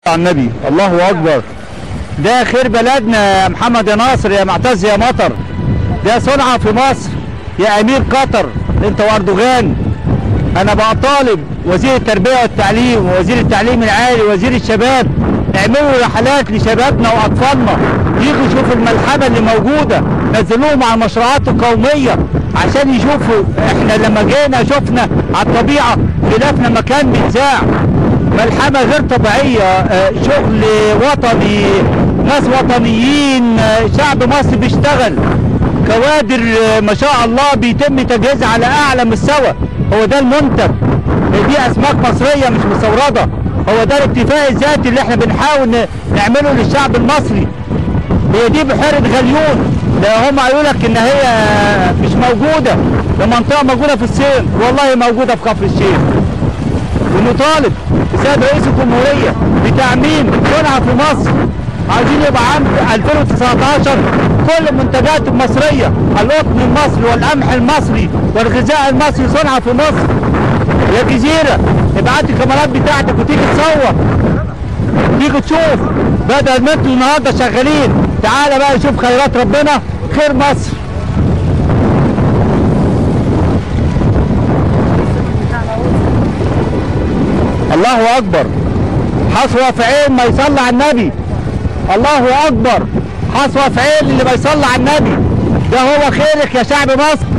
على النبي الله اكبر ده خير بلدنا يا محمد يا ناصر يا معتز يا مطر ده صنعة في مصر يا امير قطر انت واردوغان انا بقى طالب وزير التربية والتعليم ووزير التعليم العالي ووزير الشباب اعملوا رحلات لشبابنا واطفالنا يجوا يشوفوا الملحمة اللي موجودة نزلوهم على المشروعات القومية عشان يشوفوا احنا لما جينا شفنا على الطبيعة خلاف لما كان بيتذاع ملحمة غير طبيعية آه، شغل وطني ناس وطنيين آه، شعب مصر بيشتغل كوادر آه، ما شاء الله بيتم تجهيزها على أعلى مستوى هو ده المنتج دي أسماك مصرية مش مستوردة هو ده الاكتفاء الذاتي اللي احنا بنحاول ن- نعمله للشعب المصري هي دي بحيرة غليون ده هم قالوا لك ان هي مش موجودة ده منطقة موجودة في الصين والله موجودة في كفر الشيخ ونطالب السيد رئيس الجمهورية بتعميم صنعة في مصر عايزين يبقى عام 2019 كل المنتجات المصرية القطن المصري والقمح المصري والغذاء المصري صنعة في مصر يا جزيرة ابعت الكاميرات بتاعتك وتيجي تصور تيجي تشوف بدل ما انتوا النهارده شغالين تعالى بقى نشوف خيرات ربنا خير مصر الله اكبر حصوة في عين ما يصلي على النبي الله اكبر حصوة في عين اللي ما يصلي على النبي ده هو خيرك يا شعب مصر